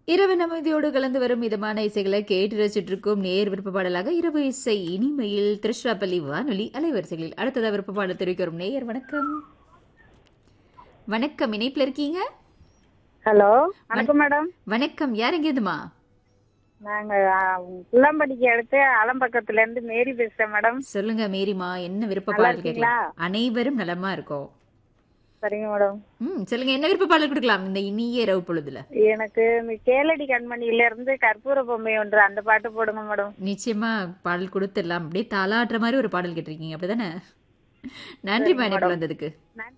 இரவு அமைதியோடு கலந்து வரும் இதமான இசைகளை கேட்டு ரசிச்சுட்டு இருக்கும் நேர் விருப்ப பாடலாக இரவு இசை இனிமையில் திருச்சிராப்பள்ளி வானொலி அலைவரிசைகளில் அடுத்ததா விருப்ப பாடல் தெரிவிக்க வரும் நேயர் வணக்கம் வணக்கம் இணைப்புல இருக்கீங்க ஹலோ வணக்கம் மேடம் வணக்கம் யார் எங்கேருந்துமா நாங்க புள்ளம்படிக்கு அடுத்து அலம்பக்கத்துல இருந்து மேரி பேசுறேன் மேடம் சொல்லுங்க மேரிமா என்ன விருப்ப நல்லா பாடல் கேட்கலாம் இருக்கீங்களா? அனைவரும் நலமா இருக்கோம் சரிங்க மேடம் ம் சொல்லுங்க என்ன விருப்ப பாடல் கொடுக்கலாம் இந்த இனிய இரவு பொழுதுல எனக்கு இந்த கேளடி கண்மணியில இருந்து கற்பூர பொம்மை ஒன்று அந்த பாட்டு போடுங்க மேடம் நிச்சயமா பாடல் கொடுத்துடலாம் அப்படியே தாளாட்டுற மாதிரி ஒரு பாடல் கேட்டிருக்கீங்க அப்படிதானே நன்றிமா இணைப்பு வந்ததுக்கு நன்றி